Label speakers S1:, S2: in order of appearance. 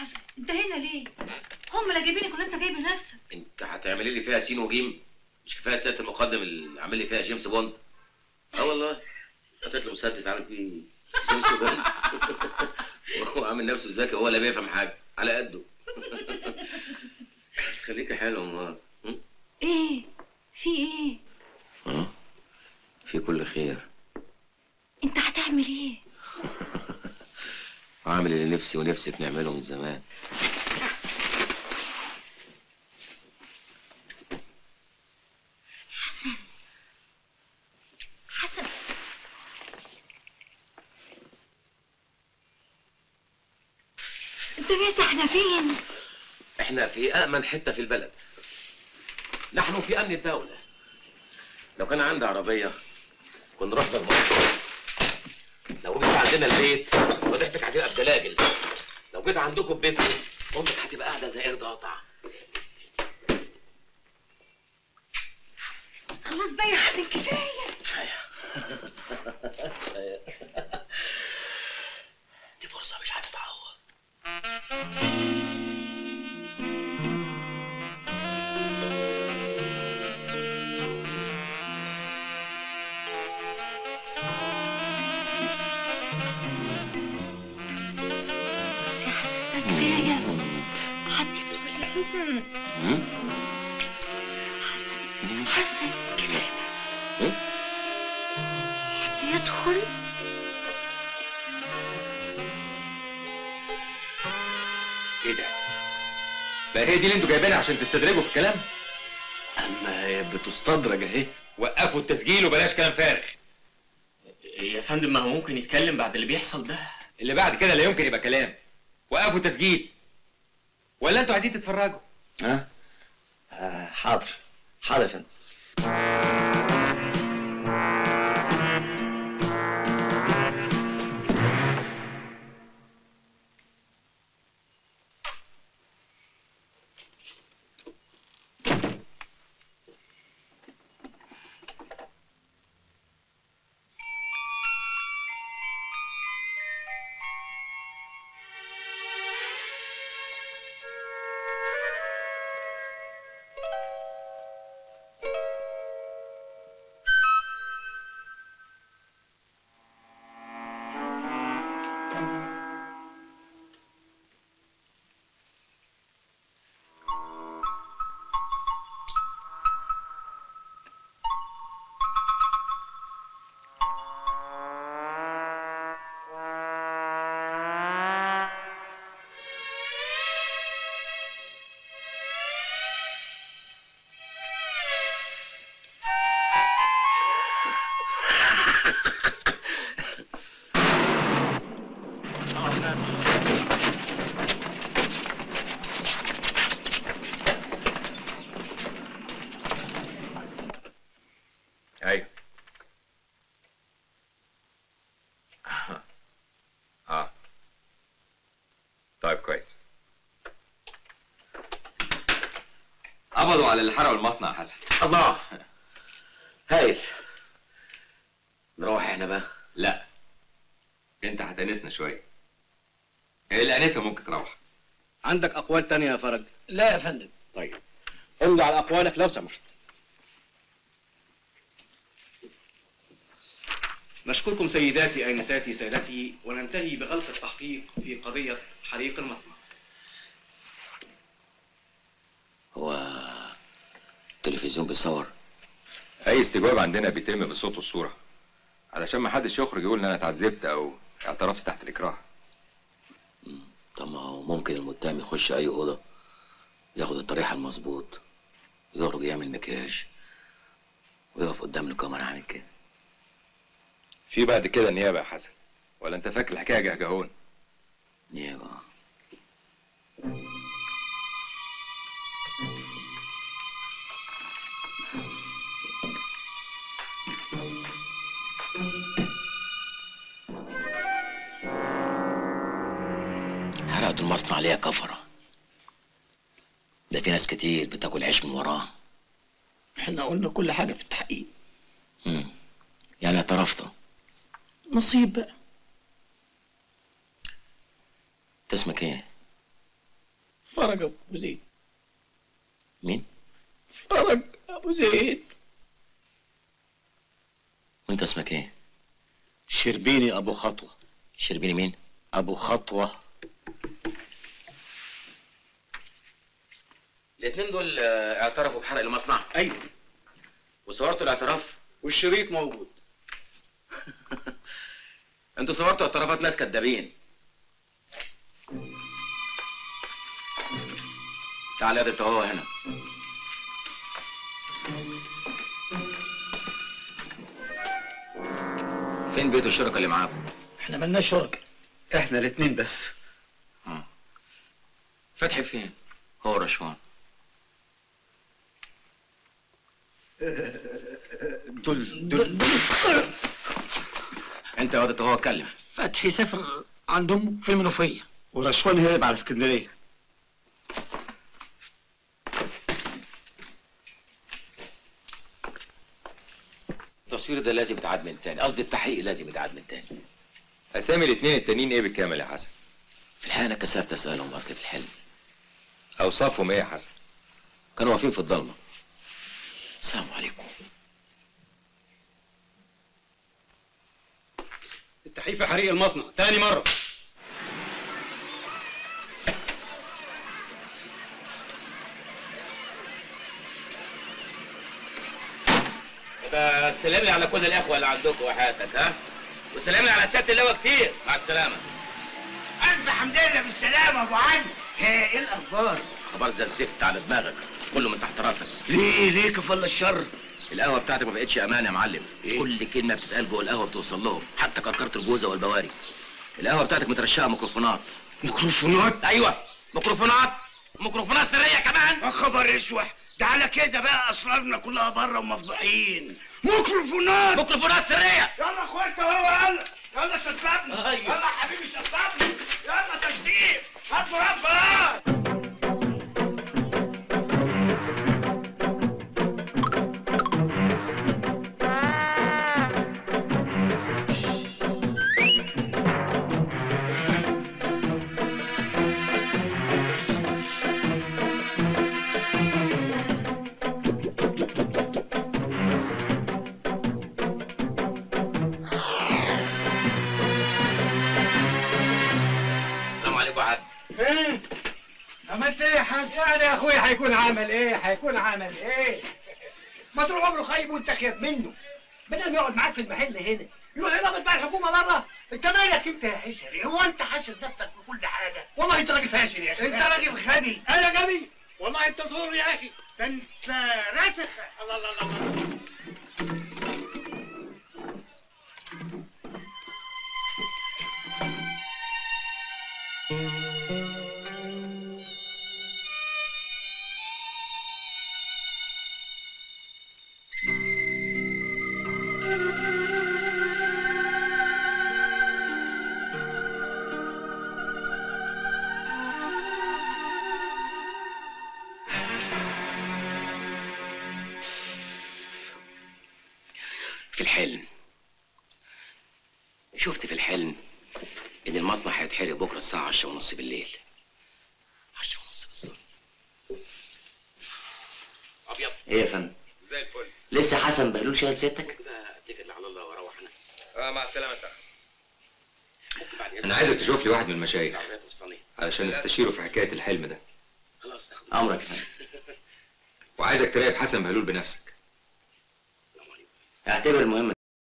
S1: حسن انت هنا ليه هم اللي جايبينك ولا انت جايب نفسك
S2: انت هتعملي لي فيها سين وجيم مش كفايه سياده المقدم اللي عامل لي فيها جيمس بوند اه والله حطيت له مسدس عامل فيه جيمس بوند وهو عامل نفسه ذكي وهو لا بيفهم حاجه على قده خليكي حلوه امال
S1: ايه في ايه
S2: ها؟ في كل خير
S1: انت هتعمل ايه
S2: عامل اللي نفسي ونفسك نعمله من زمان
S1: حسن حسن انت ناسي احنا فين
S2: احنا في امن حته في البلد نحن في امن الدوله لو كان عندي عربيه كنا رحنا المنطقه لو جيت عندنا البيت وضحتك هتبقى بدلاجل لو جيت عندكم بيتكم امك هتبقى قاعده زي قرد قاطع
S1: خلاص بقى يا حسن كفايه
S2: دي فرصه مش هتتعوض
S1: بس يا حسن ده كفايه حد يدخل حسن حسن كفايه
S2: إيه؟
S1: حد يدخل
S3: ايه ده؟ بقى هي دي اللي انتوا جايبينها عشان تستدرجوا في الكلام؟
S2: اما هي بتستدرج اهي
S3: وقفوا التسجيل وبلاش كلام فارغ
S4: يا فندم ما هو ممكن يتكلم بعد اللي بيحصل ده
S3: اللي بعد كده لا يمكن يبقى كلام وقفوا التسجيل ولا انتوا عايزين تتفرجوا؟
S5: ها؟ آه حاضر حاضر يا فندم
S3: ايوه اه طيب كويس قبضوا على اللي حرقوا المصنع يا حسن
S2: الله هايل نروح احنا بقى
S3: لا انت هتأنسنا شويه الانسه ممكن تروح
S5: عندك اقوال تانية يا فرج
S6: لا يا فندم
S5: طيب امضي على اقوالك لو سمحت نشكركم سيداتي انساتي سادتي وننتهي بغلق التحقيق في قضيه حريق المصنع
S2: هو التلفزيون بيصور
S3: اي استجواب عندنا بيتم بالصوت والصوره علشان ما حدش يخرج يقول ان انا اتعذبت او اعترفت تحت الاكراه
S2: طب ما هو ممكن المتهم يخش اي اوضه ياخد الطريحه المظبوط يخرج يعمل مكياج ويقف قدام الكاميرا عامل كده
S3: في بعد كده نيابه يا حسن ولا انت فاكر الحكايه جهجهون
S2: نيابه حرقت المصنع ليها كفرة ده في ناس كتير بتاكل عيش من وراه
S6: احنا قلنا كل حاجة في التحقيق
S2: مم. يعني اعترفت
S6: نصيب بقى
S2: انت اسمك ايه؟
S6: فرج ابو زيد
S2: مين؟
S6: فرج ابو زيد
S2: وانت اسمك ايه؟
S7: شربيني ابو خطوه
S2: شربيني مين؟
S7: ابو خطوه
S2: الاثنين دول آه، اعترفوا بحرق المصنع
S5: ايوه
S2: وصورتوا الاعتراف
S5: والشريط موجود
S2: انتوا صورتوا اعترافات ناس كدابين تعال يا انت هو هنا فين بيت الشركة اللي معاكم؟
S6: احنا ملناش شركة
S7: احنا الاتنين بس
S2: آه. فتحي فين؟ هو رشوان
S7: دول دول
S2: انت يا واد هو اتكلم
S6: فتحي سافر عند امه في المنوفية
S7: ورشوان هرب على اسكندريه
S2: التصوير ده لازم يتعاد من تاني قصدي التحقيق لازم يتعاد من تاني
S3: اسامي الاثنين التانيين ايه بالكامل يا حسن
S2: في الحقيقة أنا كسرت أسألهم أصل في الحلم
S3: اوصافهم ايه يا حسن
S2: كانوا واقفين في الضلمة السلام عليكم
S5: التحقيق في حريق المصنع تاني مرة
S2: يبقى سلم لي على كل الإخوة اللي عندكم وحياتك ها وسلم لي على سيادة اللواء كتير مع السلامة
S8: ألف حمد لله بالسلامة أبو علي ها إيه الأخبار؟
S2: خبر زي الزفت على دماغك كله من تحت راسك
S8: ليه ليه كفل الشر؟
S2: القهوة بتاعتك ما بقتش أمان يا معلم
S8: إيه؟
S2: كل كلمة بتتقال جوه القهوة بتوصل لهم حتى كركرة الجوزة والبواري القهوة بتاعتك مترشقة ميكروفونات
S8: ميكروفونات؟
S2: أيوه ميكروفونات ميكروفونات سرية كمان
S8: يا خبر اسوح ده على كده بقى أسرارنا كلها بره ومفضوحين ميكروفونات
S2: ميكروفونات سرية
S8: يلا اخواتي هو يلا يلا شطبني
S2: أيوة.
S8: يلا حبيبي شطبني يلا تشديد هات مربى
S2: السلام عليكم يا حاج
S8: ايه عملت ايه يا حسن يعني يا اخويا هيكون عمل ايه هيكون عمل ايه ما طول عمره خايب وانت خايف منه بدل ما يقعد معاك في المحل هنا يروح يلغط بقى الحكومه بره انت مالك انت يا حشري هو انت حاشر نفسك في كل حاجه والله انت راجل فاشل يا اخي انت راجل غبي انا غبي والله انت طول يا اخي ده انت راسخ الله الله الله الله
S2: في الحلم شفت في الحلم ان المصنع هيتحرق بكره الساعه 10 ونص بالليل 10 ونص بالظبط ابيض
S9: ايه يا فندم
S3: زي الفل
S9: لسه حسن بهلول شايل ستك
S2: كده اتكل على الله واروح انا
S3: اه مع السلامه يا حسن
S2: ممكن بعد
S3: انا عايزك تشوف لي واحد من المشايخ
S2: العربيات والصينية.
S3: علشان نستشيره في حكايه الحلم ده
S2: خلاص اخد
S9: امرك يا فندم
S3: وعايزك تراقب حسن بهلول بنفسك
S2: السلام عليكم
S9: اعتبر المهم